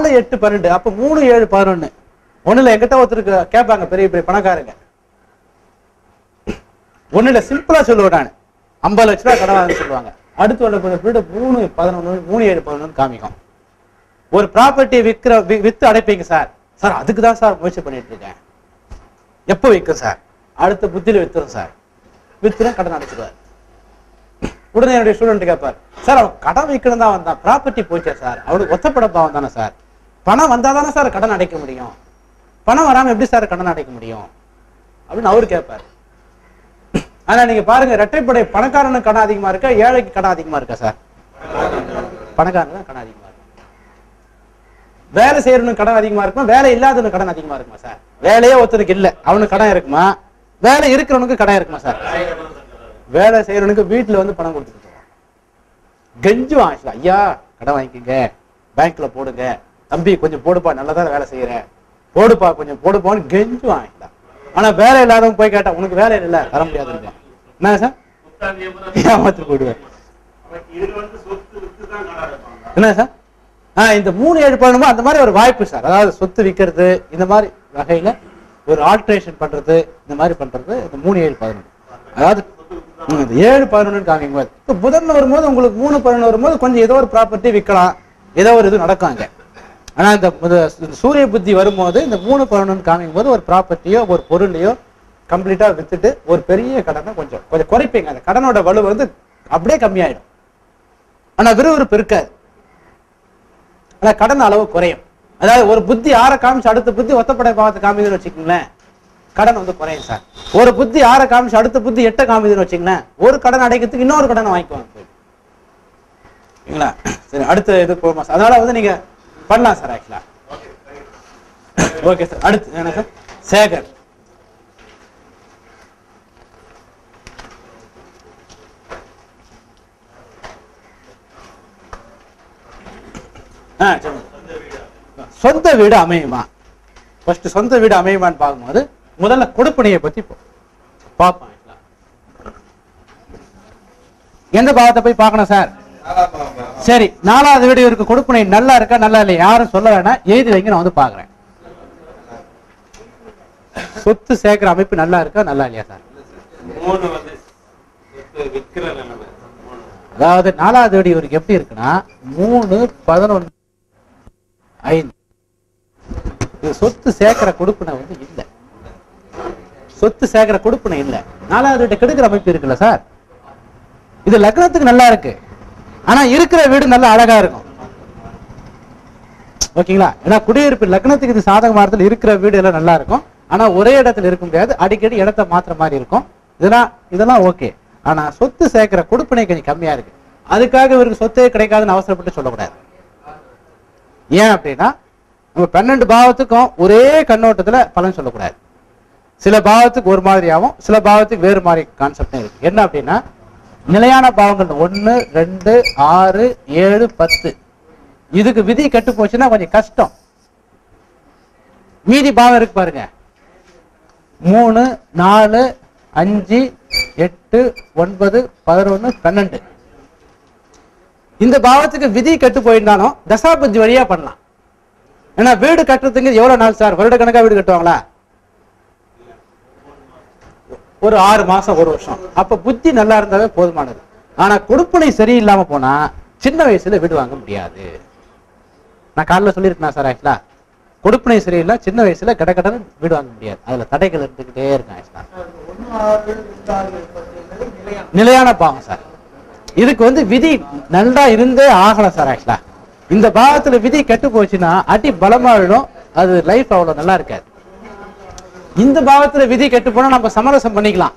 நாலு எட்டு பன்னெண்டு அப்ப மூணு ஏழு பதினொன்னு ஒண்ணுல எங்கிட்ட ஒருத்தருக்கு கேட்பாங்க பெரிய பெரிய பணக்காரங்க ஒண்ணுல சிம்பிளா சொல்லுவேன் நான் ஐம்பது லட்ச ரூபா கடன் வாங்க சொல்லுவாங்க அடுத்து உள்ள கொஞ்சம் வீடு மூணு பதினொன்னு மூணு ஏழு பதினொன்னு காமிக்கும் ஒரு ப்ராப்பர்ட்டி விற்கிற வி- வித்து அடைப்பீங்க சார் சார் அதுக்கு தான் சார் முயற்சி பண்ணிட்டு இருக்கேன் எப்போ விற்கும் சார் அடுத்த புத்தியில வித்துரும் சார் வித்துனா கடன் அடைச்சிடுவார் உடனே என்னுடைய ஸ்டூடெண்ட் கேட்பார் சார் அவன் கடன் வைக்கணும் தான் வந்தான் ப்ராப்பர்ட்டி போச்சே சார் அவனுக்கு ஒத்தப்பட பாவம் தானே சார் பணம் வந்தா தானே சார் கடன் அடைக்க முடியும் பணம் வராம எப்படி சார் கடன் அடைக்க முடியும் அப்படின்னு அவரு கேட்பார் ஆனா நீங்க பாருங்க இரட்டைப்படை பணக்காரனுக்கு கடன் அதிகமா இருக்கா ஏழைக்கு கடன் அதிகமா இருக்கா சார் பணக்காரனுக்கு தான் கடன் அதிகமா இருக்கு வேலை செய்யறவனுக்கு கடன் அதிகமா இருக்குமா வேலை இல்லாதவனுக்கு கடன் அதிகமா இருக்குமா சார் வேலையே ஒருத்தனுக்கு இல்ல அவனுக்கு கடன் இருக்குமா வேலை இருக்கிறவனுக்கு கடன் இருக்குமா சார் வேலை செய்யறவனுக்கு வீட்டுல வந்து பணம் கொடுத்துட்டு போவான். கெஞ்சுவான் actually. ஐயா கடன் வாங்கிக்கங்க பேங்க்ல போடுங்க தம்பி கொஞ்சம் போடுப்பா நல்லதா வேலை செய்யறேன் போடுப்பா கொஞ்சம் போடுப்பான்னு கெஞ்சுவான் actually. ஆனா வேலை இல்லாதவன் போய் கேட்டா உனக்கு வேலை இல்ல தர முடியாதுன்னு என்ன சார் ஏமாத்து போடுவேன் இது வந்து சொத்து வித்து தான் கடை வைப்பாங்க என்ன சார் ஆ இந்த மூணு ஏழு பண்ணணுமோ அந்த மாதிரி ஒரு வாய்ப்பு சார் அதாவது சொத்து விற்கிறது இந்த மாதிரி வகையில ஒரு ஆல்ட்ரேஷன் பண்றது இந்த மாதிரி பண்றது இந்த மூணு ஏழு பதினொன்று அதாவது ம், இந்த ஏழு பதினொன்று காமிக்கும் போது இப்போ புதன் வரும்போது உங்களுக்கு மூணு பதினொன்று வரும்போது கொஞ்சம் ஏதோ ஒரு ப்ராப்பர்ட்டி விற்கலாம் ஏதோ ஒரு இது நடக்கும் அங்க ஆனா இந்த முத- இந்த சூரிய புத்தி வரும்போது இந்த மூணு பதினொன்று காமிக்கும் போது ஒரு ப்ராப்பர்ட்டியோ ஒரு பொருளையோ கம்ப்ளீட்டா வித்துட்டு ஒரு பெரிய கடனை கொஞ்சம் கொஞ்சம் குறைப்பீங்க அந்த கடனோட வலு வந்து அப்படியே கம்மியாயிடும் ஆனா விறுவிறுப்பு இருக்காது ஆனா கடன் அளவு குறையும் அதாவது ஒரு புத்தி ஆற காமிச்சு அடுத்த புத்தி ஒத்தப்படை பாவத்தை காமிதுன்னு வச்சுக்கோங்களேன் கடன் வந்து குறையும் சார் ஒரு புத்தி ஆற காமிச்சு அடுத்த புத்தி எட்ட காமிதுன்னு வச்சுக்கோங்களேன் ஒரு கடன் அடைக்கிறதுக்கு இன்னொரு கடனை வாங்கிக்குவாங்க போய். சரிங்களா சரி அடுத்த இது போமா சார் அதனால வந்து நீங்க பண்ணலாம் சார் ஆக்சுவலா ஓகே சார் அடுத்து என்ன சார் சேகர் ஆ சொல்லுங்க சொந்த வீடு அமையுமா ஃபர்ஸ்ட் சொந்த வீடு அமையுமான்னு பார்க்கும்போது முதல்ல கொடுப்பனையை பத்தி பா- பார்ப்போம் actually. எந்த பாவத்தை போய் பார்க்கணும் சார் சரி நாலாவது வீடு இருக்கு கொடுப்பனை நல்லா இருக்கா நல்லா இல்லையா யாரும் சொல்ல வேணாம் எழுதி வைங்க நான் வந்து பார்க்கறேன் சொத்து சேர்க்கிற அமைப்பு நல்லா இருக்கா நல்லா இல்லையா சார் மூணு வந்து சொத்து விற்கிற நிலைமை மூணு அதாவது நாலாவது வீடு இவருக்கு எப்படி இருக்குன்னா மூணு பதினொன்று ஐந்து இது சொத்து சேர்க்கிற கொடுப்பினை வந்து இல்ல சொத்து சேர்க்கிற கொடுப்பினை இல்ல நாலாவது வீட்டை கெடுக்கிற அமைப்பு இருக்குல்ல சார் இது லக்னத்துக்கு நல்லா இருக்கு ஆனா இருக்கிற வீடு நல்லா அழகா இருக்கும் ஓகேங்களா ஏன்னா குடியிருப்பு லக்னத்துக்கு இது சாதகமா இடத்துல இருக்கிற வீடு எல்லாம் நல்லா இருக்கும் ஆனா ஒரே இடத்துல இருக்க முடியாது அடிக்கடி இடத்த மாத்துற மாதிரி இருக்கும் இதெல்லாம் இதெல்லாம் ஓகே ஆனா சொத்து சேர்க்கிற கொடுப்பினை கொஞ்சம் கம்மியா இருக்கு அதுக்காக இவருக்கு சொத்தே கிடைக்காதுன்னு அவசரப்பட்டு சொல்லக்கூடாது ஏன் அப்படின்னா நம்ம பன்னெண்டு பாவத்துக்கும் ஒரே கண்ணோட்டத்துல பலன் சொல்லக்கூடாது சில பாவத்துக்கு ஒரு மாதிரியாகவும் சில பாவத்துக்கு வேறு மாதிரி கான்செப்டும் இருக்கு என்ன அப்படின்னா நிலையான பாவங்கள் ஒன்னு ரெண்டு ஆறு ஏழு பத்து இதுக்கு விதி கெட்டு போச்சுன்னா கொஞ்சம் கஷ்டம் மீதி பாவம் இருக்கு பாருங்க மூணு நாலு அஞ்சு எட்டு ஒன்பது பதினொன்னு பன்னெண்டு இந்த பாவத்துக்கு விதி கெட்டு போயிருந்தாலும் தசாபுத்தி வழியா பண்ணலாம் ஏன்னா வீடு கட்டுறதுக்கு எவ்வளவு நாள் சார் வருட கணக்கா வீடு கட்டுவாங்களா ஒரு ஆறு மாசம் ஒரு வருஷம் அப்ப புத்தி நல்லா இருந்தாவே போதுமானது ஆனா கொடுப்பனை சரியில்லாம போனா சின்ன வயசுல வீடு வாங்க முடியாது நான் காலைல சொல்லியிருக்கேன் சார் ஆக்சுவலா கொடுப்பனை சரியில்லை சின்ன வயசுல கட கடன்னு வீடு வாங்க முடியாது அதுல தடைகள் இருந்துகிட்டே இருக்கும் ஆக்சுவலா ஒண்ணு ஆறு ரெண்டு ஆறு பத்து நிலையான நிலையான பாவம் சார் இதுக்கு வந்து விதி நல்லா இருந்தே ஆகலாம் சார் ஆக்சுவலா இந்த பாவத்துல விதி கெட்டு போச்சுன்னா அடி பலமா விழும் அது லைஃப் அவ்வளவு நல்லா இருக்காது இந்த பாவத்துல விதி கெட்டு போனா நம்ம சமரசம் பண்ணிக்கலாம்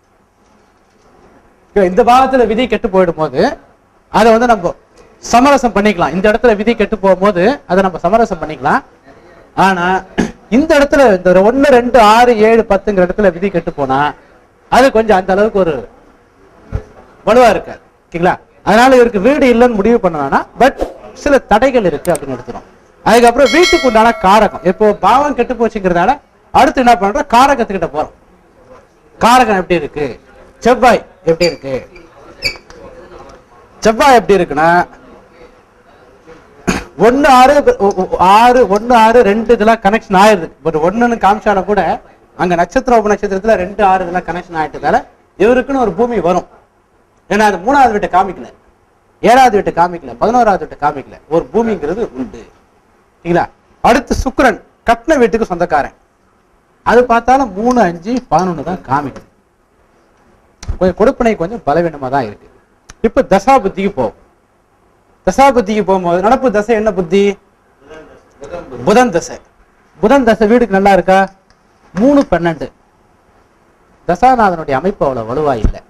Okay, இந்த பாவத்துல விதி கெட்டு போயிடும் போது அதை வந்து நம்ம சமரசம் பண்ணிக்கலாம் இந்த இடத்துல விதி கெட்டு போகும்போது அதை நம்ம சமரசம் பண்ணிக்கலாம் ஆனா இந்த இடத்துல இந்த ஒன்னு ரெண்டு ஆறு ஏழு பத்துங்கிற இடத்துல விதி கெட்டு போனா அது கொஞ்சம் அந்த அளவுக்கு ஒரு வலுவா இருக்காது ஓகேங்களா அதனால இவருக்கு வீடு இல்லைன்னு முடிவு பண்ண வேணாம் பட் சில தடைகள் இருக்கு அப்படின்னு எடுத்துரும் அதுக்கப்புறம் வீட்டுக்கு உண்டான காரகம் இப்போ பாவம் கெட்டு போச்சுங்கிறதால அடுத்து என்ன பண்றோம் காரகத்துக்கிட்ட போறோம் காரகம் எப்படி இருக்கு செவ்வாய் எப்படி இருக்கு செவ்வாய் எப்படி இருக்குன்னா ஒன்னு ஆறு ஒ- ஒ- ஆறு ஒன்னு ஆறு ரெண்டு இதெல்லாம் கனெக்ஷன் ஆயிருது பட் ஒண்ணுன்னு காமிச்சாலும் கூட அங்க நட்சத்திர உப நட்சத்திரத்துல ரெண்டு ஆறு இதெல்லாம் கனெக்ஷன் ஆயிட்டதால இவருக்குன்னு ஒரு பூமி வரும் ஏன்னா அது மூணாவது வீட்டை காமிக்கல ஏழாவது வீட்டை காமிக்கல பதினோராவது வீட்டை காமிக்கல ஒரு பூமிங்கிறது உண்டு சரிங்களா அடுத்து சுக்கிரன் கட்டின வீட்டுக்கு சொந்தக்காரன் அது பார்த்தாலும் மூணு அஞ்சு பதினொன்று தான் காமிக்குது கொஞ்சம் கொடுப்பனை கொஞ்சம் பலவீனமா தான் இருக்கு இப்ப தசா புத்திக்கு போகும் தசா புத்திக்கு போகும்போது நடப்பு தசை என்ன புத்தி புதன் தசை புதன் தசை வீடுக்கு நல்லா இருக்கா மூணு பன்னெண்டு தசாநாதனுடைய அமைப்பு அவ்வளவு வலுவா இல்லை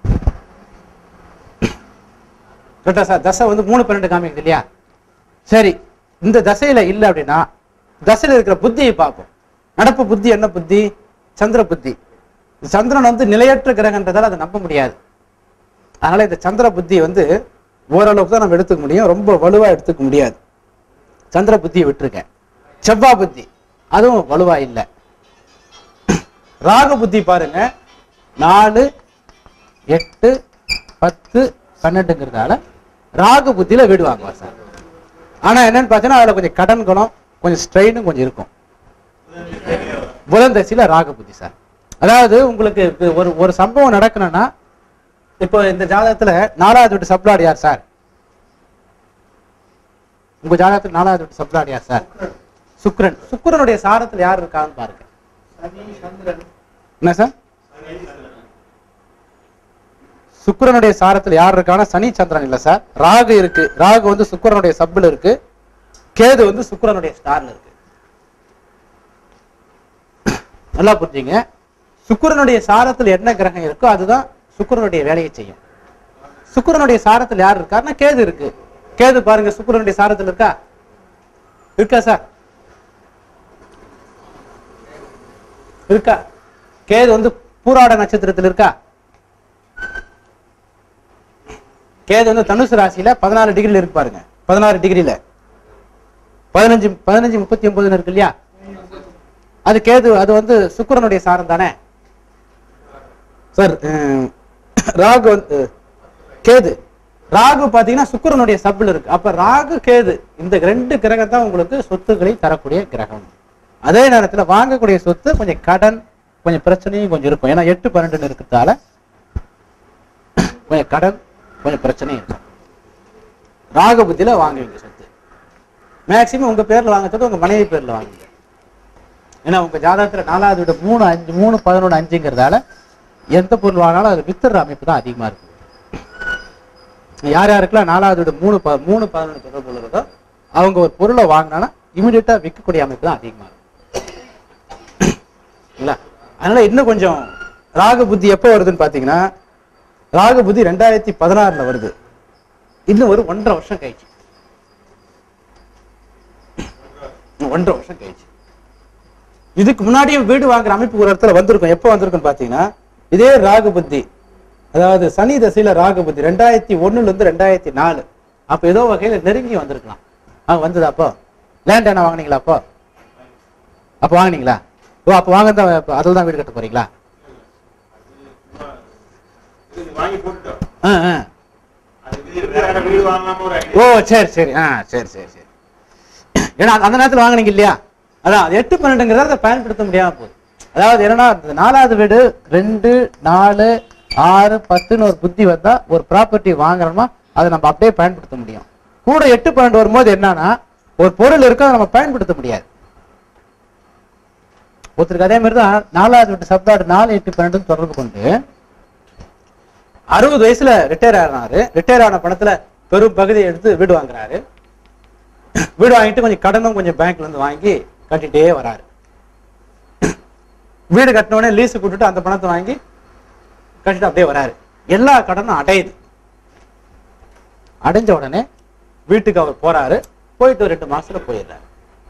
கரெக்டா சார் தசை வந்து மூணு பன்னெண்டு காமிக்குது இல்லையா சரி இந்த தசையில இல்லை அப்படின்னா தசையில இருக்கிற புத்தியை பார்ப்போம் நடப்பு புத்தி என்ன புத்தி சந்திர புத்தி இந்த சந்திரன் வந்து நிலையற்ற கிரகன்றதால அதை நம்ப முடியாது அதனால இந்த சந்திர புத்தி வந்து ஓரளவுக்கு தான் நம்ம எடுத்துக்க முடியும் ரொம்ப வலுவா எடுத்துக்க முடியாது சந்திர புத்தியை விட்டுருக்கேன் செவ்வாய் புத்தி அதுவும் வலுவா இல்லை ராகு புத்தி பாருங்க நாலு எட்டு பத்து பன்னெண்டுங்கிறதால ராகு புத்தியில வீடு வாங்குவார் சார் ஆனா என்னன்னு பார்த்தீங்கன்னா அதுல கொஞ்சம் கடன் குணம் கொஞ்சம் ஸ்ட்ரெயினும் கொஞ்சம் இருக்கும் புதன் தசையில ராகு புத்தி சார் அதாவது உங்களுக்கு இப்ப ஒரு ஒரு சம்பவம் நடக்கணும்னா இப்போ இந்த ஜாதகத்துல நாலாவது வீட்டு சப்ளாட் யார் சார் உங்க ஜாதகத்துல நாலாவது வீட்டு சப்ளாட் யார் சார் சுக்கிரன் சுக்கிரனுடைய சாரத்துல யார் இருக்கான்னு பாருங்க சனி சந்திரன் என்ன சார் சுக்கிரனுடைய சாரத்துல யார் இருக்கானா சனி சந்திரன் இல்ல சார் ராகு இருக்கு ராகு வந்து சுக்கிரனுடைய சப்பில் இருக்கு கேது வந்து சுக்கிரனுடைய ஸ்டார்ல இருக்கு நல்லா புரிஞ்சுங்க சுக்கிரனுடைய சாரத்துல என்ன கிரகம் இருக்கோ அதுதான் சுக்கிரனுடைய வேலையை செய்யும் சுக்கிரனுடைய சாரத்துல யார் இருக்காருன்னா கேது இருக்கு கேது பாருங்க சுக்கிரனுடைய சாரத்துல இருக்கா இருக்கா சார் இருக்கா கேது வந்து பூராட நட்சத்திரத்தில் இருக்கா கேது வந்து தனுசு ராசியில பதினாறு டிகிரில இருக்கு பாருங்க பதினாறு டிகிரில பதினஞ்சு பதினஞ்சு முப்பத்தி ஒன்பதுன்னு இருக்கு இல்லையா அது கேது அது வந்து சுக்கிரனுடைய சாரம் தானே சார் அஹ், ராகு வந்து அஹ், கேது ராகு பாத்தீங்கன்னா சுக்கிரனுடைய சப்பில் இருக்கு அப்ப ராகு கேது இந்த ரெண்டு கிரகம் தான் உங்களுக்கு சொத்துக்களை தரக்கூடிய கிரகம் அதே நேரத்துல வாங்கக்கூடிய சொத்து கொஞ்சம் கடன் கொஞ்சம் பிரச்சனையும் கொஞ்சம் இருக்கும் ஏன்னா எட்டு பன்னெண்டுன்னு இருக்கிறதால கொஞ்சம் கடன் கொஞ்சம் பிரச்சனையும் இருக்கும் ராகு புத்தியில வாங்குவீங்க சொத்து மேக்சிமம் உங்க பேர்ல வாங்க சொத்து உங்க மனைவி பேர்ல வாங்குவீங்க ஏன்னா உங்க ஜாதகத்துல நாலாவது விட மூணு அஞ்சு மூணு பதினொன்று அஞ்சுங்கிறதால எந்த பொருள் வாங்கினாலும் அது வித்துற அமைப்பு தான் அதிகமா இருக்கு யார் யாருக்கெல்லாம் நாலாவது விட மூணு ப மூணு பதினொன்று தொடர்பு உள்ளதோ அவங்க ஒரு பொருளை வாங்கினாலும் இமிடியட்டா விற்கக்கூடிய அமைப்பு தான் அதிகமா இருக்கும் இல்ல அதனால இன்னும் கொஞ்சம் ராகு புத்தி எப்போ வருதுன்னு பாத்தீங்கன்னா ராகு புத்தி ரெண்டாயிரத்தி பதினாறுல வருது இன்னும் ஒரு ஒன்றரை வருஷம் கழிச்சு இன்னும் ஒன்றரை வருஷம் கழிச்சு இதுக்கு முன்னாடியே வீடு வாங்குற அமைப்பு ஒரு இடத்துல வந்திருக்கும் எப்போ வந்திருக்குன்னு பாத்தீங்கன்னா இதே ராகு புத்தி அதாவது சனி தசையில ராகு புத்தி ரெண்டாயிரத்தி ஒண்ணுல இருந்து ரெண்டாயிரத்தி நாலு அப்ப ஏதோ வகையில நெருங்கி வந்திருக்கலாம் ஆ வந்தது அப்போ லேண்ட் என்ன வாங்குனீங்களா அப்போ அப்போ வாங்குனீங்களா ஓ அப்போ வாங்க தான் அதில் தான் வீடு கட்ட போறீங்களா இது வாங்கி போட்டுட்டோம் ஆ ஆ அது வீடு வேற வீடு வாங்காம ஒரு ஓ idea. சரி சரி ஆ சரி சரி சரி ஏன்னா அந்த- அந்த நேரத்தில் வாங்குனீங்க இல்லையா அதான் அது எட்டு பன்னெண்டுங்கிறத அதை பயன்படுத்த முடியாம போகுது அதாவது என்னன்னா இந்த நாலாவது வீடு ரெண்டு நாலு ஆறு பத்துன்னு ஒரு புத்தி வந்தா ஒரு ப்ராப்பர்ட்டி வாங்குறோமா அதை நம்ம அப்படியே பயன்படுத்த முடியும் கூட எட்டு பன்னெண்டு வரும்போது என்னன்னா ஒரு பொருள் இருக்கு அதை நம்ம பயன்படுத்த முடியாது ஒருத்தருக்கு அதே மாதிரி தான் நாலாவது வீட்டு சப்தாடு நாலு எட்டு பன்னெண்டு தொடர்பு கொண்டு அறுபது வயசுல ரிட்டையர் ஆனாரு ரிட்டையர் ஆன பணத்துல பெரும் பகுதியை எடுத்து வீடு வாங்குறாரு வீடு வாங்கிட்டு கொஞ்சம் கடனும் கொஞ்சம் பேங்க்ல இருந்து வாங்கி கட்டிட்டே வராரு வீடு கட்டின உடனே லீஸு கொடுத்துட்டு அந்த பணத்தை வாங்கி கட்டிட்டு அப்படியே வராரு எல்லா கடனும் அடையுது அடைஞ்ச உடனே வீட்டுக்கு அவர் போறாரு போயிட்டு ஒரு ரெண்டு மாசத்துல போயிடுறாரு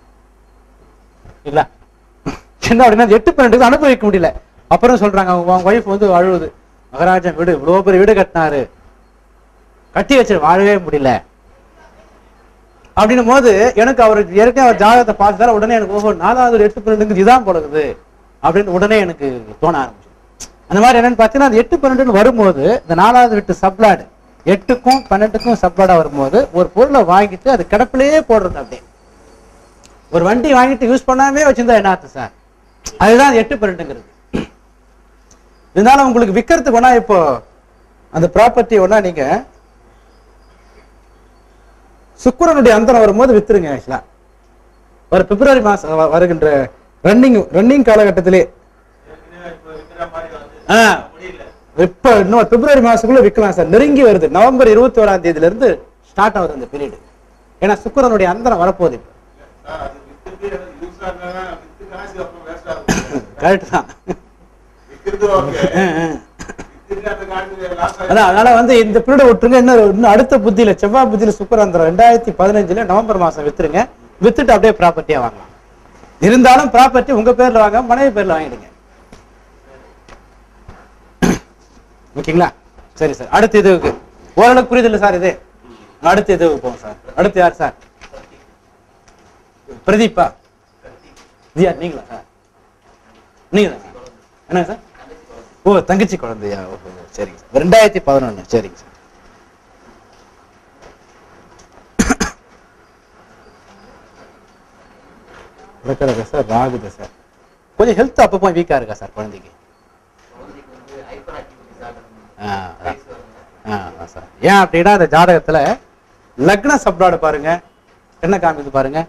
இல்ல என்ன அப்படின்னா அது எட்டு பன்னெண்டுக்கு அனுபவிக்க முடியல அப்புறம் சொல்றாங்க அவங்க ஒய்ஃப் வந்து அழுவுது மகாராஜன் வீடு இவ்வளவு பெரிய வீடு கட்டினாரு கட்டி வச்சு வாழவே முடியல அப்படின்னும் போது எனக்கு அவர் ஏற்கனவே அவர் ஜாதகத்தை பார்த்துதால உடனே எனக்கு ஓஹோ நாலாவது ஒரு எட்டு பன்னெண்டுக்கு இதுதான் போலகுது அப்படின்னு உடனே எனக்கு தோண ஆரம்பிச்சு அந்த மாதிரி என்னன்னு பார்த்தீங்கன்னா அந்த எட்டு பன்னெண்டுன்னு வரும்போது இந்த நாலாவது விட்டு சப்ளாடு எட்டுக்கும் பன்னெண்டுக்கும் சப்ளாடா வரும்போது ஒரு பொருளை வாங்கிட்டு அது கிடப்பிலேயே போடுறது அப்படியே ஒரு வண்டி வாங்கிட்டு யூஸ் பண்ணாமே வச்சிருந்தா என்ன அர்த்தம் சார் அதுதான் எட்டு பன்னெண்டுங்கிறது இருந்தாலும் உங்களுக்கு விற்கிறதுக்கு ஒன்றா இப்போ அந்த ப்ராப்பர்ட்டி ஒன்றா நீங்க சுக்கிரனுடைய அந்தரம் வரும்போது வித்துருங்க ஆக்சுவலா ஒரு பிப்ரவரி மாசம் வ- வருகின்ற ரன்னிங் ரன்னிங் காலகட்டத்திலே ஏற்கனவே இப்ப இருக்கிற மாதிரி வந்து ஆ. முடியல இப்ப இன்னும் பிப்ரவரி மாசத்துக்குள்ள விற்கலாம் சார் நெருங்கி வருது நவம்பர் இருபத்தி ஓராம் தேதியில இருந்து ஸ்டார்ட் ஆகுது அந்த பீரியட் ஏன்னா சுக்கிரனுடைய அந்தரம் வரப்போகுது இப்போ சார் அது வித்துட்டு யூஸ் ஆகுனா வித்து காசு அப்புறம் வேஸ்ட் ஆகும் கரெக்ட் தான் விக்கிறது ஓகே ஆ, ஆ. வித்துட்டு அந்த காசு லாஸ் ஆகும் அதான் அதனால வந்து இந்த பீரியட் விட்டுருங்க இன்னும் இன்னும் அடுத்த புத்தியில செவ்வாய் புத்தியில சுக்கரந்திரம் ரெண்டாயிரத்தி பதினஞ்சுல நவம்பர் மாசம் வித்துருங்க வித்துட்டு அப்படியே ப்ராப்பர்ட்டியா வாங்கலாம் இருந்தாலும் ப்ராப்பர்ட்டி உங்க பேர்ல வாங்க மனைவி பேர்ல வாங்கிடுங்க ஓகேங்களா சரி சார் அடுத்த இதுவுக்கு ஓரளவுக்கு புரியுது இல்ல சார் இது அடுத்த இதுவுக்கு போவோம் சார் அடுத்து யார் சார் பிரதீப்பா இது யார் நீங்களா சார் நீங்க தான் என்னங்க சார் ஓ தங்கச்சி குழந்தையா ஓஹோ சரிங்க சார் ரெண்டாயிரத்தி பதினொன்னு சரிங்க சார் இருக்கிற தசை ராகு தசை கொஞ்சம் ஹெல்த் அப்பப்போ வீக்கா இருக்கா சார் குழந்தைக்கு ஆ, அதான். ஆ, அதான் சார் ஏன் அப்படின்னா அந்த ஜாதகத்துல லக்ன சப்ளாடு பாருங்க என்ன காமிக்குது பாருங்க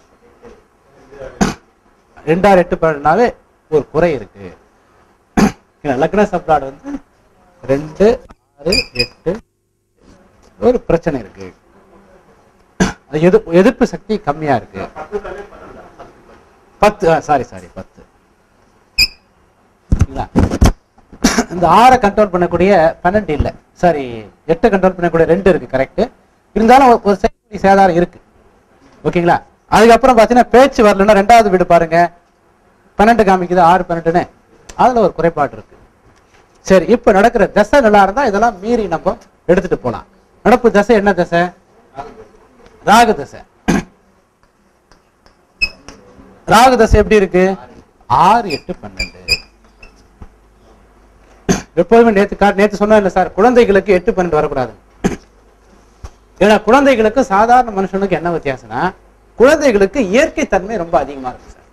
ரெண்டாயிரம் எட்டு பன்னெண்டுனாவே ஒரு குறை இருக்கு ஏன்னா, லக்ன சப்ளாடு வந்து ரெண்டு ஆறு எட்டு ஒரு பிரச்சனை இருக்கு அது எதிர்ப்பு எதிர்ப்பு சக்தி கம்மியா இருக்கு பத்து சாரி சாரி பத்து சரிங்களா? இந்த ஆறை கண்ட்ரோல் பண்ணக்கூடிய பன்னெண்டு இல்லை சாரி எட்டை கண்ட்ரோல் பண்ணக்கூடிய ரெண்டு இருக்கு கரெக்ட் இருந்தாலும் ஒரு- ஒரு செய்தி சேதாரம் இருக்கு ஓகேங்களா அதுக்கப்புறம் பார்த்தீங்கன்னா பேச்சு வரலன்னா ரெண்டாவது வீடு பாருங்க பன்னெண்டு காமிக்குது ஆறு பன்னெண்டுன்னு அதுல ஒரு குறைபாடு இருக்கு சரி இப்ப நடக்கிற தசை நல்லா இருந்தா இதெல்லாம் மீறி நம்ம எடுத்துட்டு போலாம் நடப்பு தசை என்ன தசை ராகு தசை ராகு தசை எப்படி இருக்கு ஆறு எட்டு பன்னெண்டு எப்போதுமே நேத்து கா நேத்து சொன்னேன் இல்ல சார் குழந்தைகளுக்கு எட்டு பன்னெண்டு வரக்கூடாது ஏன்னா குழந்தைகளுக்கு சாதாரண மனுஷனுக்கு என்ன வித்தியாசம்னா குழந்தைகளுக்கு இயற்கை தன்மை ரொம்ப அதிகமா இருக்கு சார்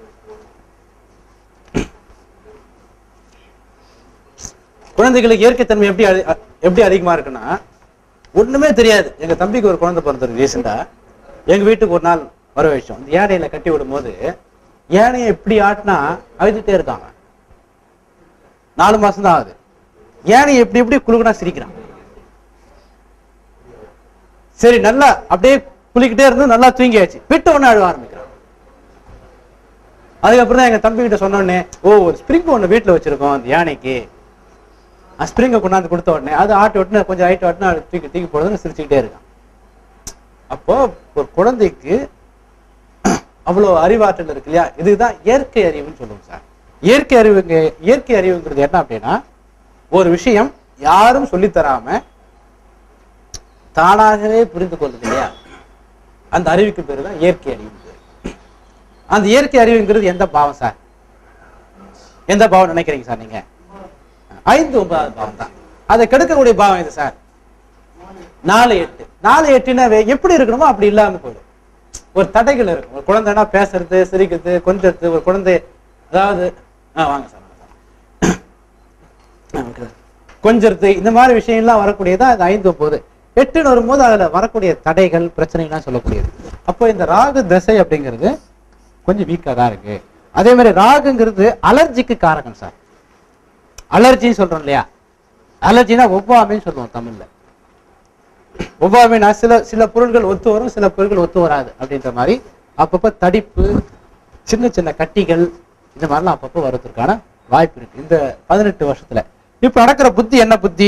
குழந்தைகளுக்கு இயற்கை தன்மை எப்படி அதி- அ- எப்படி அதிகமா இருக்குன்னா ஒண்ணுமே தெரியாது எங்க தம்பிக்கு ஒரு குழந்தை பிறந்தது ரீசெண்டா எங்க வீட்டுக்கு ஒரு நாள் வர வச்சோம் இந்த யானையில கட்டி விடும்போது யானையை இப்படி ஆட்டினா அழுதுட்டே இருக்காங்க நாலு மாசம் தான் ஆகுது யானையை எப்படி எப்படி குழுகுனா சிரிக்கிறான் சரி நல்லா அப்படியே குளிக்கிட்டே இருந்து நல்லா தூங்கியாச்சு விட்டு ஒண்ணு அழுவ ஆரம்பிக்கிறான் அதுக்கப்புறம் தான் எங்க தம்பி கிட்ட சொன்ன உடனே ஓ ஒரு ஸ்ப்ரிங் ஒண்ணு வீட்டுல வச்சிருக்கோம் அந்த யானைக்கு ஸ்ப்ரிங்கை கொண்டாந்து கொடுத்த உடனே அது ஆட்டு விட்டு கொஞ்சம் ஹைட் விட்டுனா அது தூக்கி தூக்கி போடுறதுன்னு சிரிச்சுக்கிட்டே இருக்கான் அப்போ ஒரு குழந்தைக்கு அவ்வளோ அறிவாற்றல் இருக்கு இல்லையா இதுதான் இயற்கை அறிவுன்னு சொல்லுவோம் சார் இயற்கை அறிவுங்க இயற்கை அறிவுங்கிறது என்ன அப்படின்னா ஒரு விஷயம் யாரும் சொல்லித் தராம தானாகவே புரிந்து கொள்ளுது இல்லையா அந்த அறிவுக்கு பேரு தான் இயற்கை அறிவு பேரு. அந்த இயற்கை அறிவுங்கிறது எந்த பாவம் சார் எந்த பாவம் நினைக்கிறீங்க சார் நீங்க ஐந்து ஒன்பதாவது பாவம் தான் அதை கெடுக்கக்கூடிய பாவம் இது சார் நாலு எட்டு நாலு எட்டுனாவே எப்படி இருக்கணுமோ அப்படி இல்லாம போயிடும் ஒரு தடைகள் இருக்கும் ஒரு குழந்தைனா பேசுறது சிரிக்கிறது கொஞ்சறது ஒரு குழந்தை அதாவது ஆ வாங்க சார் வாங்க சார். ஆ, okay சார். கொஞ்சறது இந்த மாதிரி விஷயம்லாம் வரக்கூடியதா அது ஐந்து ஒன்பது எட்டுன்னு வரும்போது அதுல வரக்கூடிய தடைகள் பிரச்சனைகள்லாம் சொல்லக்கூடியது அப்போ இந்த ராகு தசை அப்படிங்கிறது கொஞ்சம் வீக்கா தான் இருக்கு அதே மாதிரி ராகுங்கிறது அலர்ஜிக்கு காரகம் சார் அலர்ஜின்னு சொல்றோம் இல்லையா அலர்ஜினா ஒவ்வாமைன்னு சொல்லுவோம் தமிழ்ல ஒவ்வாமைனா சில சில பொருட்கள் ஒத்து வரும் சில பொருட்கள் ஒத்து வராது அப்படின்ற மாதிரி அப்பப்ப தடிப்பு சின்ன சின்ன கட்டிகள் இந்த மாதிரிலாம் அப்பப்போ வர்றதுக்கான வாய்ப்பு இருக்கு இந்த பதினெட்டு வருஷத்துல இப்ப நடக்கிற புத்தி என்ன புத்தி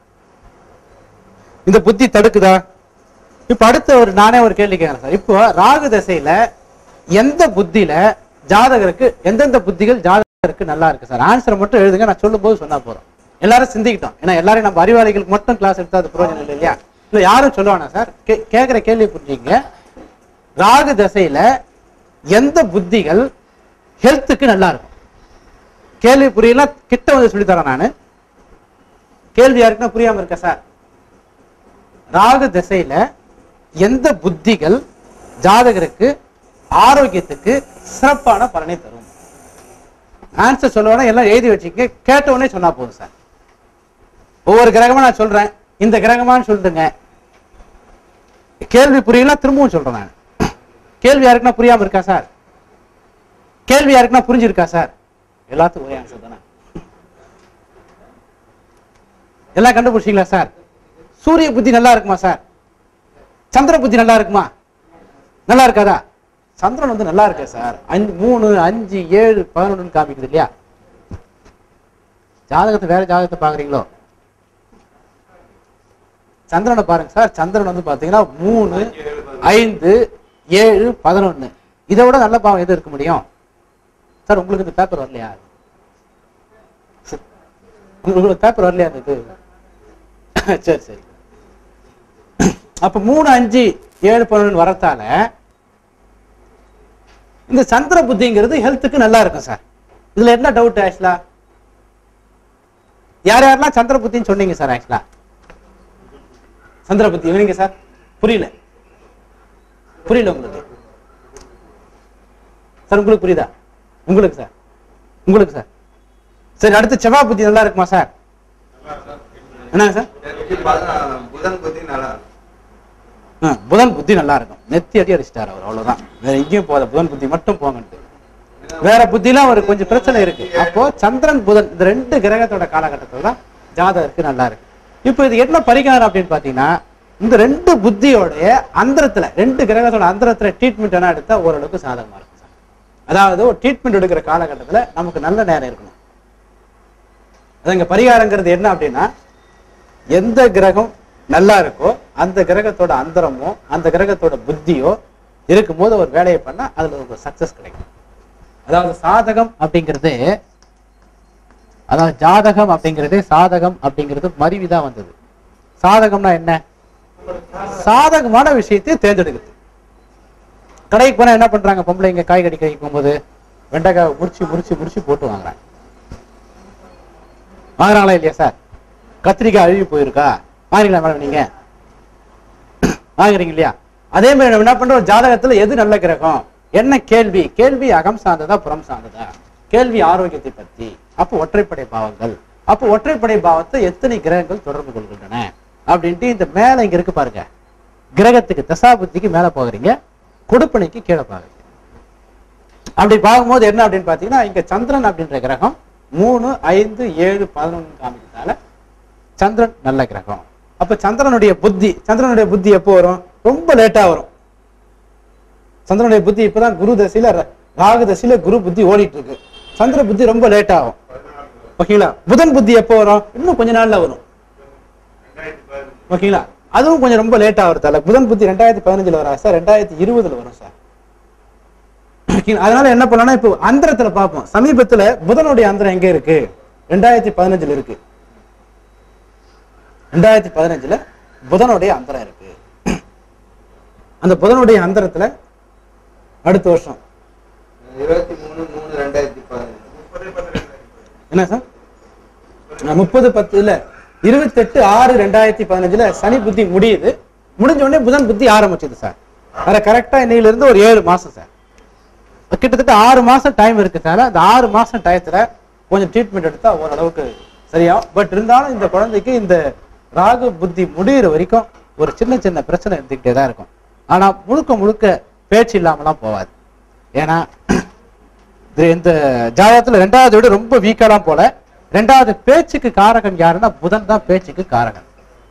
இந்த புத்தி தடுக்குதா இப்ப அடுத்த ஒரு நானே ஒரு கேள்வி கேட்கிறேன் சார் இப்போ ராகு தசையில எந்த புத்தியில ஜாதகருக்கு எந்தெந்த புத்திகள் ஜாதகருக்கு நல்லா இருக்கு சார் ஆன்சரை மட்டும் எழுதுங்க நான் சொல்லும் போது சொன்னா போறோம் எல்லாரும் சிந்திக்கிட்டோம் ஏன்னா எல்லாரும் நம்ம அறிவாளிகளுக்கு மட்டும் கிளாஸ் எடுத்தா அது பிரயோஜனம் இல்லை இல்லையா இல்ல யாரும் சொல்லுவானா சார் கே- கேட்கிற கேள்வி புரிஞ்சுங்க ராகு தசையில எந்த புத்திகள் ஹெல்த்துக்கு நல்லா இருக்கும் கேள்வி புரியல கிட்ட வந்து சொல்லி தரேன் நானு கேள்வி யாருக்குன்னா புரியாம இருக்க சார் ராகு திசையில எந்த புத்திகள் ஜாதகருக்கு ஆரோக்கியத்துக்கு சிறப்பான பலனை தரும் ஆன்சர் சொல்லுவேன்னா எல்லாம் எழுதி வச்சுக்க கேட்ட உடனே சொன்னா போதும் சார் ஒவ்வொரு கிரகமா நான் சொல்றேன் இந்த கிரகமான்னு சொல்லிட்டுங்க கேள்வி புரியல திரும்பவும் சொல்றேன் நான் கேள்வி யாருக்குன்னா புரியாம இருக்கா சார் கேள்வி யாருக்குன்னா புரிஞ்சிருக்கா சார் எல்லாத்துக்கும் ஒரே ஆன்சர் தானே எல்லாம் கண்டுபிடிச்சிங்களா சார் சூரிய புத்தி நல்லா இருக்குமா சார் சந்திர புத்தி நல்லா இருக்குமா நல்லா இருக்காதா சந்திரன் வந்து நல்லா இருக்கே சார் அஞ்சு மூணு அஞ்சு ஏழு பதினொன்னு காமிக்குது இல்லையா ஜாதகத்தை வேற ஜாதகத்தை பாக்குறீங்களோ சந்திரனை பாருங்க சார் சந்திரன் வந்து பாத்தீங்கன்னா மூணு ஐந்து ஏழு பதினொன்னு இதை விட நல்ல பாவம் எது இருக்க முடியும் சார் உங்களுக்கு இந்த பேப்பர் வரலையா சரி. உங்களுக்கு பேப்பர் வரலையா அந்த இது சரி சரி அப்ப மூணு அஞ்சு ஏழு பதினொன்று வரத்தால இந்த சந்திர புத்திங்கிறது ஹெல்த்துக்கு நல்லா இருக்கும் சார் இதுல என்ன டவுட் ஆக்சுவலா யார் யாரெல்லாம் சந்திர புத்தின்னு சொன்னீங்க சார் ஆக்சுவலா சந்திர புத்தி இவங்க சார் புரியல புரியல உங்களுக்கு சார் உங்களுக்கு புரியுதா உங்களுக்கு சார் உங்களுக்கு சார் சரி அடுத்து செவ்வாய் புத்தி நல்லா இருக்குமா சார் என்னங்க சார் புதன் புத்தி நல்லா இருக்கும். ஆ, புதன் புத்தி நல்லா இருக்கும் நெத்தி அடி அடிச்சிட்டாரு அவர் அவ்வளவுதான் வேற எங்கேயும் போகாத புதன் புத்தி மட்டும் போங்கன்ட்டு வேற புத்திலாம் ஒரு கொஞ்சம் பிரச்சனை இருக்கு அப்போ சந்திரன் புதன் இந்த ரெண்டு கிரகத்தோட காலகட்டத்துல தான் ஜாதகருக்கு நல்லா இருக்கு இப்போ இது என்ன பரிகாரம் அப்படின்னு பாத்தீங்கன்னா இந்த ரெண்டு புத்தியோடைய அந்தரத்துல ரெண்டு கிரகத்தோட அந்தரத்துல ட்ரீட்மெண்ட் என்ன எடுத்தா ஓரளவுக்கு சாதகமா இருக்கும் சார் அதாவது ஒரு ட்ரீட்மெண்ட் எடுக்கிற காலகட்டத்துல நமக்கு நல்ல நேரம் இருக்கணும் அது இங்க பரிகாரங்கிறது என்ன அப்படின்னா எந்த கிரகம் நல்லா இருக்கோ அந்த கிரகத்தோட அந்தரமோ அந்த கிரகத்தோட புத்தியோ இருக்கும்போது ஒரு வேலையை பண்ணா அதுல ஒரு சக்சஸ் கிடைக்கும் அதாவது சாதகம் அப்படிங்கிறது அதாவது ஜாதகம் அப்படிங்கிறது சாதகம் அப்படிங்கிறது மருவிதான் வந்தது சாதகம்னா என்ன சாதகமான விஷயத்தை தேர்ந்தெடுக்குது கடைக்கு போனா என்ன பண்றாங்க பொம்பளைங்க காய்கறி கடைக்கு போகும்போது வெண்டைக்காய் முடிச்சு முடிச்சு முடிச்சு போட்டு வாங்குறாங்க வாங்குறாங்களா இல்லையா சார் கத்திரிக்காய் அழுகி போயிருக்கா வாங்குறீங்களா மேடம் நீங்க வாங்குறீங்க இல்லையா அதே மாதிரி நம்ம என்ன பண்றோம் ஜாதகத்துல எது நல்ல கிரகம் என்ன கேள்வி கேள்வி அகம் சார்ந்ததா புறம் சார்ந்ததா கேள்வி ஆரோக்கியத்தை பத்தி அப்போ ஒற்றைப்படை பாவங்கள் அப்போ ஒற்றைப்படை பாவத்தை எத்தனை கிரகங்கள் தொடர்பு கொள்கின்றன அப்படின்ட்டு இந்த மேல இங்க இருக்கு பாருங்க கிரகத்துக்கு தசாபுத்திக்கு மேல போகிறீங்க கொடுப்பனைக்கு கீழே பாக்குறீங்க அப்படி பார்க்கும்போது என்ன அப்படின்னு பாத்தீங்கன்னா இங்க சந்திரன் அப்படின்ற கிரகம் மூணு ஐந்து ஏழு பதினொன்று காமிக்கிறதால சந்திரன் நல்ல கிரகம் அப்ப சந்திரனுடைய புத்தி சந்திரனுடைய புத்தி எப்போ வரும் ரொம்ப லேட்டா வரும் சந்திரனுடைய புத்தி இப்பதான் குரு தசையில ர- ராகு தசையில குரு புத்தி ஓடிட்டு இருக்கு சந்திர புத்தி ரொம்ப லேட் ஆகும் ஓகேங்களா புதன் புத்தி எப்போ வரும் இன்னும் கொஞ்ச நாள்ல வரும் ஓகேங்களா அதுவும் கொஞ்சம் ரொம்ப லேட் ஆகுறதால புதன் புத்தி ரெண்டாயிரத்தி பதினஞ்சுல வரா சார் ரெண்டாயிரத்தி இருபதுல வரும் சார் ஓகேங்களா? அதனால என்ன பண்ணலாம் இப்போ அந்தரத்துல பார்ப்போம் சமீபத்துல புதனுடைய அந்தரம் எங்க இருக்கு ரெண்டாயிரத்தி பதினஞ்சுல இருக்கு ரெண்டாயிரத்தி பதினஞ்சுல புதனுடைய அந்தரம் இருக்கு அந்த புதனுடைய அந்தரத்துல அடுத்த வருஷம் இருபத்தி மூணு மூணு ரெண்டாயிரத்தி பதினஞ்சு என்ன சார் முப்பது பத்து இல்ல இருபத்தெட்டு ஆறு ரெண்டாயிரத்தி பதினஞ்சுல சனி புத்தி முடியுது முடிஞ்ச உடனே புதன் புத்தி ஆரம்பிச்சது சார் வேற கரெக்டா இன்னையில இருந்து ஒரு ஏழு மாசம் சார் கிட்டத்தட்ட ஆறு மாசம் டைம் இருக்கு சார் அந்த ஆறு மாசம் டயத்துல கொஞ்சம் ட்ரீட்மெண்ட் எடுத்தா ஓரளவுக்கு சரியாகும் பட் இருந்தாலும் இந்த குழந்தைக்கு இந்த ராகு புத்தி முடியிற வரைக்கும் ஒரு சின்ன சின்ன பிரச்சனை இருந்துகிட்டே தான் இருக்கும் ஆனா முழுக்க முழுக்க பேச்சு இல்லாமலாம் போகாது ஏன்னா இது இந்த ஜாதகத்துல ரெண்டாவது விட ரொம்ப வீக்காலாம் போல ரெண்டாவது பேச்சுக்கு காரகன் யாருன்னா புதன் தான் பேச்சுக்கு காரகன்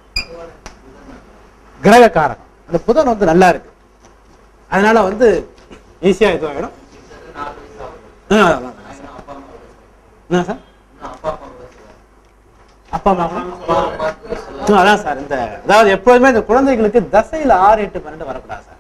கிரக காரகம் அந்த புதன் வந்து நல்லா இருக்கு அதனால வந்து ஈஸியா இதுவாகிடும் ஆ, அதான், அதான், அதான். என்ன சார் அப்பா அம்மா கூட? ஆ, அதான் சார் இந்த அதாவது எப்போதுமே இந்த குழந்தைகளுக்கு தசையில ஆறு எட்டு பன்னெண்டு வரக்கூடாது சார்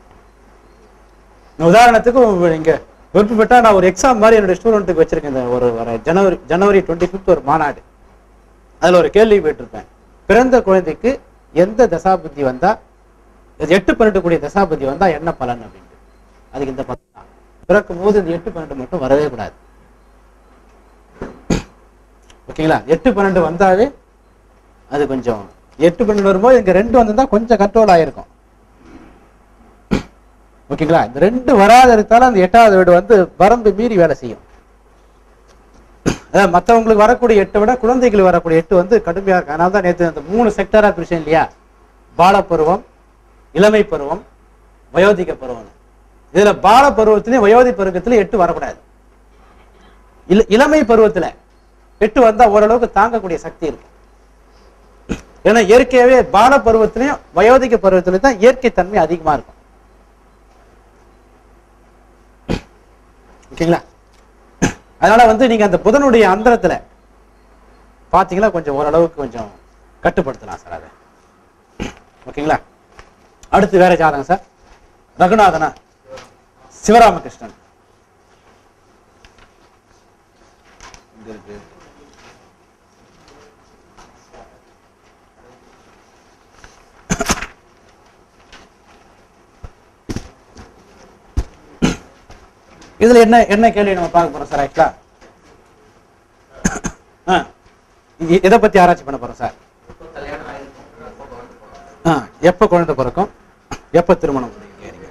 இந்த உதாரணத்துக்கு இங்க விருப்பப்பட்டா நான் ஒரு எக்ஸாம் மாதிரி என்னோட ஸ்டூடெண்ட்டுக்கு வச்சிருக்கேன் இந்த ஒரு வர ஜனவரி ஜனவரி டுவெண்ட்டி ஃபிஃப்த் ஒரு மாநாடு அதுல ஒரு கேள்வி போட்டிருப்பேன் பிறந்த குழந்தைக்கு எந்த தசாபுத்தி வந்தா எட்டு பன்னெண்டு கூடிய தசாபுத்தி வந்தா என்ன பலன் அப்படின்ட்டு அதுக்கு இந்த பலன் தான் பிறக்கும் போது இந்த எட்டு பன்னெண்டு மட்டும் வரவே கூடாது ஓகேங்களா எட்டு பன்னெண்டு வந்தாவே அது கொஞ்சம் எட்டு பன்னெண்டு வரும்போது இங்க ரெண்டு வந்திருந்தா கொஞ்சம் கண்ட்ரோல் ஆயிருக்கும் ஓகேங்களா இந்த ரெண்டு வராத இருந்தாலும் அந்த எட்டாவது வீடு வந்து வரம்பு மீறி வேலை செய்யும் அதாவது மற்றவங்களுக்கு வரக்கூடிய எட்டை விட குழந்தைகளுக்கு வரக்கூடிய எட்டு வந்து கடுமையா இருக்கு அதனால தான் நேற்று அந்த மூணு செக்டரா பிரிச்சேன் இல்லையா பாலப்பருவம் இளமை பருவம் வயோதிக பருவம் இதுல பால பருவத்திலையும் வயோதி பருவத்திலையும் எட்டு வரக்கூடாது இள இளமை பருவத்துல எட்டு வந்தா ஓரளவுக்கு தாங்கக்கூடிய சக்தி இருக்கு ஏன்னா இயற்கையாவே பால பருவத்திலையும் வயோதிக பருவத்திலையும் தான் இயற்கை தன்மை அதிகமா இருக்கும் ஓகேங்களா அதனால வந்து நீங்க அந்த புதனுடைய அந்தரத்துல பாத்தீங்கன்னா கொஞ்சம் ஓரளவுக்கு கொஞ்சம் கட்டுப்படுத்தலாம் சார் அதை ஓகேங்களா அடுத்து வேற ஜாதகம் சார் ரகுநாதனா சிவராமகிருஷ்ணன் இங்க இருக்கு இதுல என்ன என்ன கேள்வி நம்ம பார்க்க போறோம் சார் ஆக்சுவலா எதை பத்தி ஆராய்ச்சி பண்ண போறோம் சார் ஆ, எப்ப குழந்தை பிறக்கும் எப்ப திருமணம் கேக்குறீங்க.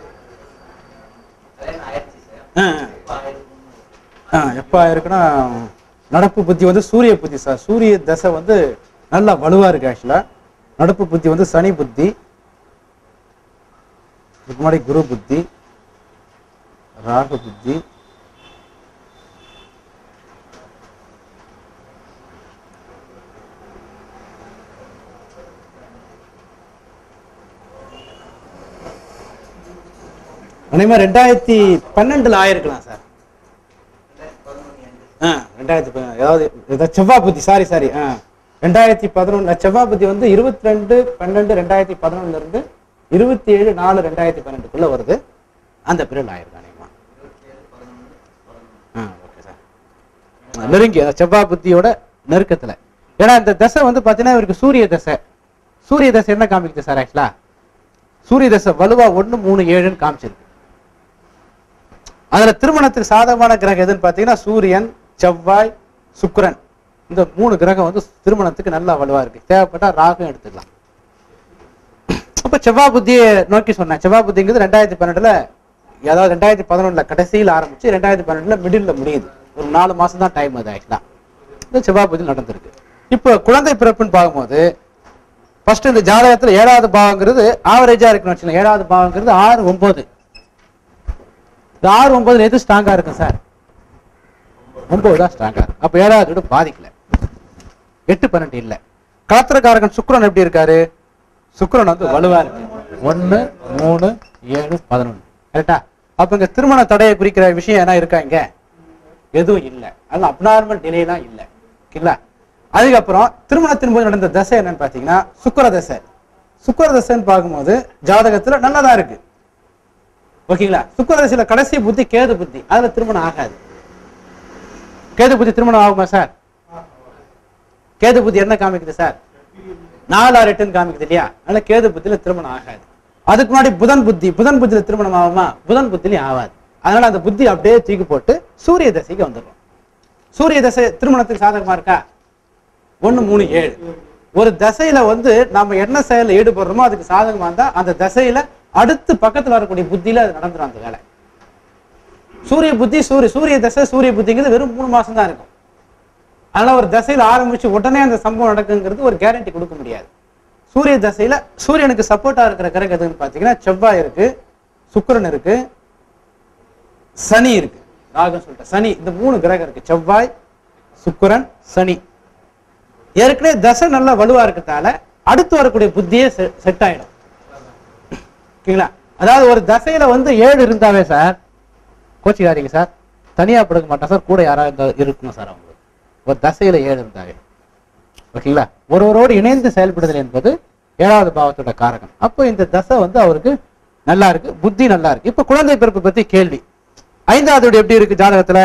ஆ, ஆ, எப்ப ஆயிருக்குன்னா நடப்பு புத்தி வந்து சூரிய புத்தி சார் சூரிய தசை வந்து நல்லா வலுவா இருக்கு ஆக்சுவலா நடப்பு புத்தி வந்து சனி புத்தி இதுக்கு முன்னாடி குரு புத்தி ராகு புத்தி அனைமா ரெண்டாயிரத்தி பன்னெண்டுல ஆயிருக்கலாம் சார் ஆ ரெண்டாயிரத்தி ப- ஏதாவது ஏதாவது செவ்வாய் புத்தி சாரி சாரி ஆ ரெண்டாயிரத்தி பதினொன்று செவ்வாய் புத்தி வந்து இருபத்தி ரெண்டு பன்னெண்டு ரெண்டாயிரத்தி பதினொன்னுல இருந்து இருபத்தி ஏழு நாலு ரெண்டாயிரத்தி பன்னெண்டுக்குள்ள வருது அந்த பீரியட் ஆயிருக்கும் அநேகமா ஆ ஓகே சார் நெருங்கி அந்த செவ்வாய் புத்தியோட நெருக்கத்துல ஏன்னா இந்த தசை வந்து பாத்தீங்கன்னா இவருக்கு சூரிய தசை சூரிய தசை என்ன காமிக்குது சார் ஆக்சுவலா சூரிய தசை வலுவா ஒண்ணு மூணு ஏழுன்னு காமிச்சிருக்கு அதுல திருமணத்துக்கு சாதகமான கிரகம் எதுன்னு பாத்தீங்கன்னா சூரியன் செவ்வாய் சுக்கிரன் இந்த மூணு கிரகம் வந்து திருமணத்துக்கு நல்லா வலுவா இருக்கு தேவைப்பட்டா ராகும் எடுத்துக்கலாம் அப்ப செவ்வாய் புத்தியை நோக்கி சொன்னேன் செவ்வாய் புத்திங்கிறது ரெண்டாயிரத்தி பன்னெண்டுல அதாவது ரெண்டாயிரத்தி பதினொன்றுல கடைசியில் ஆரம்பிச்சு ரெண்டாயிரத்தி பன்னெண்டுல மிடில்ல முடியுது ஒரு நாலு மாசம் தான் டைம் அது ஆக்சுவலா இந்த செவ்வாய் புத்தி நடந்திருக்கு இப்போ குழந்தை பிறப்புன்னு பார்க்கும்போது ஃபர்ஸ்ட் இந்த ஜாதகத்துல ஏழாவது பாவங்கிறது ஆவரேஜா இருக்குன்னு வச்சுக்கோங்க ஏழாவது பாவங்கிறது ஆறு ஒன்பது இந்த ஆறு ஒன்பதுல எது ஸ்ட்ராங்கா இருக்கும் சார் ஒன்பது தான் ஸ்ட்ராங்கா இருக்கும் அப்ப ஏழாவது வீடு பாதிக்கல எட்டு பன்னெண்டு இல்ல கலத்திரக்காரகன் சுக்கிரன் எப்படி இருக்காரு சுக்கிரன் வந்து வலுவா இருக்கு ஒண்ணு மூணு ஏழு பதினொன்னு கரெக்டா அப்ப இங்க திருமண தடையை குறிக்கிற விஷயம் என்ன இருக்கா இங்க எதுவும் இல்ல அதனால அப்நார்மல் டிலேலாம் இல்ல ஓகேங்களா அதுக்கப்புறம் திருமணத்தின் போது நடந்த தசை என்னன்னு பாத்தீங்கன்னா சுக்கிர தசை சுக்கிர தசைன்னு பார்க்கும்போது ஜாதகத்துல நல்லதா இருக்கு ஓகேங்களா சுக்கிர தசையில கடைசி புத்தி கேது புத்தி அதுல திருமணம் ஆகாது கேது புத்தி திருமணம் ஆகுமா சார் கேது புத்தி என்ன காமிக்குது சார் நாலு ஆறு எட்டுன்னு காமிக்குது இல்லையா அதனால கேது புத்தியில திருமணம் ஆகாது அதுக்கு முன்னாடி புதன் புத்தி புதன் புத்தியில திருமணம் ஆகுமா புதன் புத்திலையும் ஆகாது அதனால அந்த புத்தி அப்படியே தூக்கி போட்டு சூரிய தசைக்கு வந்துடும் சூரிய தசை திருமணத்துக்கு சாதகமா இருக்கா ஒண்ணு மூணு ஏழு ஒரு தசையில வந்து நம்ம என்ன செயல்ல ஈடுபடுறோமோ அதுக்கு சாதகமா இருந்தா அந்த தசையில அடுத்து பக்கத்துல வரக்கூடிய புத்தியில அது நடந்துரும் அந்த வேலை சூரிய புத்தி சூரிய சூரிய தசை சூரிய புத்திங்கிறது வெறும் மூணு மாசம் தான் இருக்கும் அதனால ஒரு தசையில ஆரம்பிச்சு உடனே அந்த சம்பவம் நடக்குங்கிறது ஒரு கேரண்டி கொடுக்க முடியாது சூரிய தசையில சூரியனுக்கு சப்போர்ட்டா இருக்கிற கிரகம் எதுன்னு பாத்தீங்கன்னா செவ்வாய் இருக்கு சுக்கிரன் இருக்கு சனி இருக்கு ராகம் சொல்லிட்டேன் சனி இந்த மூணு கிரகம் இருக்கு செவ்வாய் சுக்கிரன் சனி ஏற்கனவே தசை நல்லா வலுவா இருக்கிறதால அடுத்து வரக்கூடிய புத்தியே செட் ஆயிடும் ஓகேங்களா அதாவது ஒரு தசையில வந்து ஏழு இருந்தாவே சார் கோச்சிக்காதீங்க சார் தனியா படுக்க மாட்டேன் சார் கூட யாராவது இருந்தா இருக்கணும் சார் அவங்களுக்கு ஒரு தசையில ஏழு இருந்தாவே ஓகேங்களா ஒருவரோடு இணைந்து செயல்படுதல் என்பது ஏழாவது பாவத்தோட காரகம் அப்போ இந்த தசை வந்து அவருக்கு நல்லா இருக்கு புத்தி நல்லா இருக்கு இப்ப குழந்தை பிறப்பு பத்தி கேள்வி ஐந்தாவது வீடு எப்படி இருக்கு ஜாதகத்துல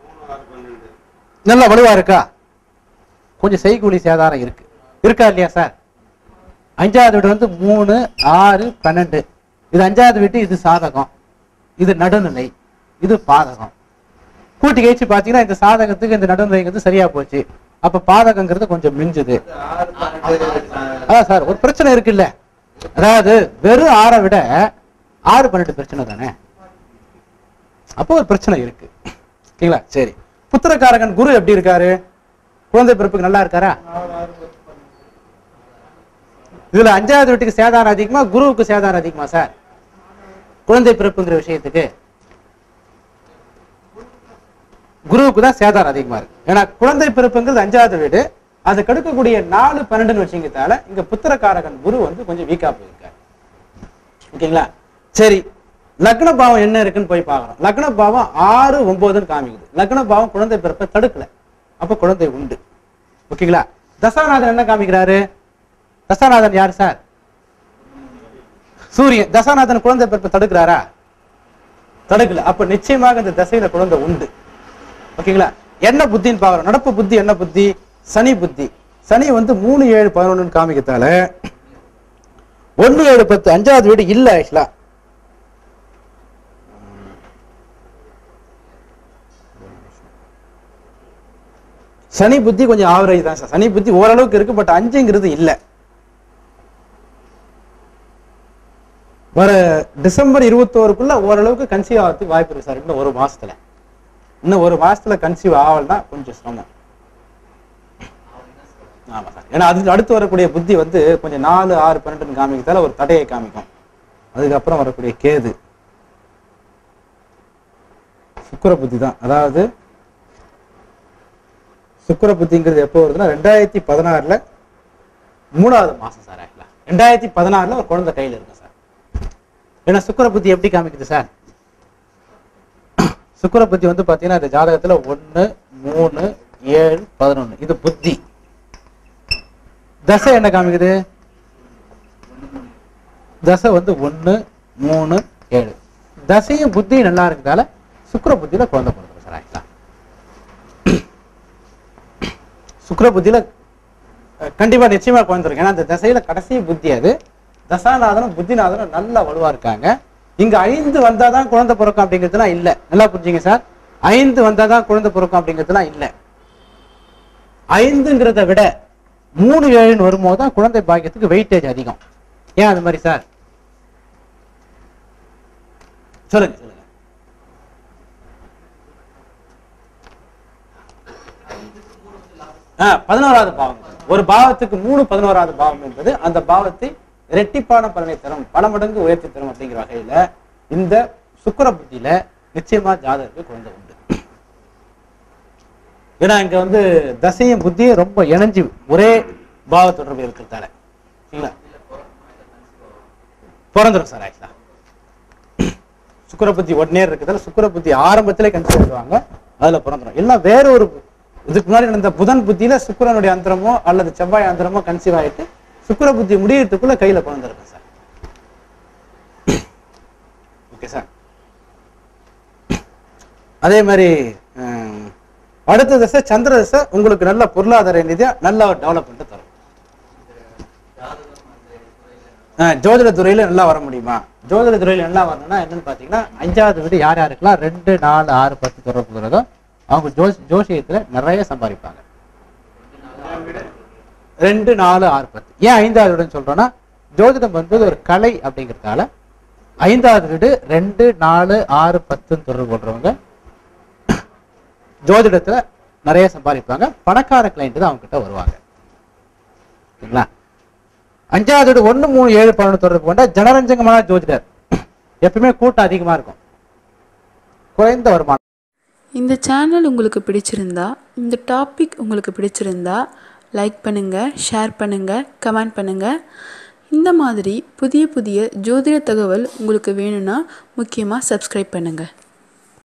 நல்லா வலுவா இருக்கா கொஞ்சம் செய்கூலி சேதாரம் இருக்கு இருக்கா இல்லையா சார் அஞ்சாவது வீடு வந்து மூணு ஆறு பன்னெண்டு இது அஞ்சாவது வீட்டு இது சாதகம் இது நடுநிலை இது பாதகம் கூட்டி கழிச்சு பாத்தீங்கன்னா இந்த சாதகத்துக்கு இந்த நடுநிலைங்கிறது சரியா போச்சு அப்ப பாதகங்கிறது கொஞ்சம் மிஞ்சுது ஆறு பன்னெண்டு அதான் சார் ஒரு பிரச்சனை இருக்குல்ல அதாவது வெறும் ஆறை விட ஆறு பன்னெண்டு பிரச்சனை தானே அப்போ ஒரு பிரச்சனை இருக்கு ஓகேங்களா சரி புத்திரக்காரகன் குரு எப்படி இருக்காரு குழந்தை பிறப்புக்கு நல்லா இருக்காரா நாலு ஆறு பத்து பன்னெண்டு இதுல அஞ்சாவது வீட்டுக்கு சேதாரம் அதிகமா குருவுக்கு சேதாரம் அதிகமா சார் குழந்தை பிறப்புங்கிற விஷயத்துக்கு குருவுக்கு தான் சேதாரம் அதிகமா இருக்கு ஏன்னா குழந்தை பிறப்புங்கிறது அஞ்சாவது வீடு அது கடுக்கக்கூடிய நாலு பன்னெண்டுன்னு வச்சுக்கிறதால இங்க புத்திரக்காரகன் குரு வந்து கொஞ்சம் வீக்கா போயிருக்காரு ஓகேங்களா சரி லக்ன பாவம் என்ன இருக்குன்னு போய் பார்க்கறோம் லக்ன பாவம் ஆறு ஒன்பதுன்னு காமிக்குது லக்ன பாவம் குழந்தை பிறப்பை தடுக்கல அப்ப குழந்தை உண்டு ஓகேங்களா தசாநாதன் என்ன காமிக்கிறாரு தசாநாதன் யார் சார் சூரியன் தசாநாதன் குழந்தை பிறப்பை தடுக்கிறாரா தடுக்கல அப்ப நிச்சயமாக இந்த தசையில குழந்தை உண்டு ஓகேங்களா என்ன புத்தின்னு பார்க்கறோம் நடப்பு புத்தி என்ன புத்தி சனி புத்தி சனி வந்து மூணு ஏழு பதினொன்னு காமிக்கத்தால ஒண்ணு ஏழு பத்து அஞ்சாவது வீடு இல்ல ஆக்சுவலா சனி புத்தி கொஞ்சம் ஆவரேஜ் தான் சார் சனி புத்தி ஓரளவுக்கு இருக்கு பட் அஞ்சுங்கிறது இல்ல வர டிசம்பர் இருபத்தோருக்குள்ள ஓரளவுக்கு கன்சீவ் ஆகிறதுக்கு வாய்ப்பு இருக்கு சார் இன்னும் ஒரு மாசத்துல இன்னும் ஒரு மாசத்துல கன்சீவ் ஆகலன்னா கொஞ்சம் சிரமம் ஆமா சார் ஏன்னா அது அடுத்து வரக்கூடிய புத்தி வந்து கொஞ்சம் நாலு ஆறு பன்னெண்டுன்னு காமிக்கிறதால ஒரு தடையை காமிக்கும் அதுக்கப்புறம் வரக்கூடிய கேது சுக்கிர புத்தி தான் அதாவது சுக்கிர புத்திங்கிறது எப்போ வருதுன்னா ரெண்டாயிரத்தி பதினாறுல மூணாவது மாசம் சார் ஆக்சுவலா ரெண்டாயிரத்தி பதினாறுல ஒரு குழந்தை கையில இருக்கு சார் ஏன்னா சுக்கிர புத்தி எப்படி காமிக்குது சார் சுக்கிர புத்தி வந்து பாத்தீங்கன்னா இந்த ஜாதகத்துல ஒண்ணு மூணு ஏழு பதினொன்னு இது புத்தி தசை என்ன காமிக்குது தசை வந்து ஒண்ணு மூணு ஏழு தசையும் புத்தியும் நல்லா இருக்கிறதால சுக்கிர புத்தியில குழந்தை பிறந்தது சார் ஆக்சுவலா சுக்கிர புத்தியில அஹ், கண்டிப்பா நிச்சயமா குழந்தை இருக்கு ஏன்னா அந்த தசையில கடைசி புத்தி அது தசாநாதனும் புத்திநாதனும் நல்லா வலுவா இருக்காங்க இங்க ஐந்து வந்தாதான் குழந்தை பிறக்கும் அப்படிங்கிறதுலாம் இல்ல நல்லா புரிஞ்சுங்க சார் ஐந்து வந்தாதான் குழந்தை பிறக்கும் அப்படிங்கிறதுலாம் இல்ல ஐந்துங்கிறத விட மூணு ஏழுன்னு வரும்போது தான் குழந்தை பாக்கியத்துக்கு வெயிட்டேஜ் அதிகம் ஏன் அது மாதிரி சார் சொல்லுங்க சொல்லுங்க ஆ, பதினோராவது பாவம் ஒரு பாவத்துக்கு மூணு பதினோராவது பாவம் என்பது அந்த பாவத்தை இரட்டிப்பான பலனை தரும் பல மடங்கு உயர்த்தி தரும் அப்படிங்கிற வகையில இந்த சுக்கிர புத்தியில நிச்சயமா ஜாதகத்துக்கு குழந்தை உண்டு ஏன்னா இங்க வந்து தசையும் புத்தியும் ரொம்ப இணைஞ்சு ஒரே பாவ தொடர்பு இருக்கிறதால சரிங்களா பிறந்துடும் சார் ஆக்சுவலா சுக்கிர புத்தி உடனே இருக்கிறதால சுக்கிர புத்தி ஆரம்பத்திலே கன்சிடர் பண்ணுவாங்க அதுல பிறந்துடும் எல்லாம் வேற ஒரு இதுக்கு முன்னாடி நடந்த புதன் புத்தியில சுக்கிரனுடைய அந்தரமோ அல்லது செவ்வாய் அந்தரமோ கன்சீவ் ஆயிட்டு சுக்கிர புத்தி முடியறதுக்குள்ள கையில பிறந்திருக்கும் சார் ஓகே சார் அதே மாதிரி ஹம், அடுத்த தசை சந்திர தசை உங்களுக்கு நல்ல பொருளாதார ரீதியா நல்ல ஒரு டெவலப்மெண்ட் தரும் ஆ, ஜோதிட துறையில நல்லா வர முடியுமா ஜோதிட துறையில நல்லா வரணும்னா என்னன்னு பாத்தீங்கன்னா அஞ்சாவது வீடு யார் யாருக்கெல்லாம் ரெண்டு நாலு ஆறு பத்து தொடர்புகிறதோ அவங்க ஜோஸ் ஜோசியத்துல நிறைய சம்பாதிப்பாங்க ரெண்டு நாலு ஆறு பத்து ஏன் ஐந்தாவது வீடுன்னு சொல்றோம்னா ஜோதிடம் என்பது ஒரு கலை அப்படிங்கிறதால ஐந்தாவது வீடு ரெண்டு நாலு ஆறு பத்துன்னு தொடர்பு கொள்றவங்க ஜோதிடத்துல நிறைய சம்பாதிப்பாங்க பணக்கார கிளைண்ட் தான் அவங்க கிட்ட வருவாங்க சரிங்களா அஞ்சாவது வீடு ஒண்ணு மூணு ஏழு பதினொன்று தொடர்பு கொண்ட ஜனரஞ்சகமான ஜோதிடர் எப்பவுமே கூட்டம் அதிகமா இருக்கும் குறைந்த வருமானம் இந்த சேனல் உங்களுக்கு பிடிச்சிருந்தா இந்த டாபிக் உங்களுக்கு பிடிச்சிருந்தா லைக் பண்ணுங்கள் ஷேர் பண்ணுங்கள் கமெண்ட் பண்ணுங்கள் இந்த மாதிரி புதிய புதிய ஜோதிட தகவல் உங்களுக்கு வேணும்னா முக்கியமாக சப்ஸ்கிரைப் பண்ணுங்கள்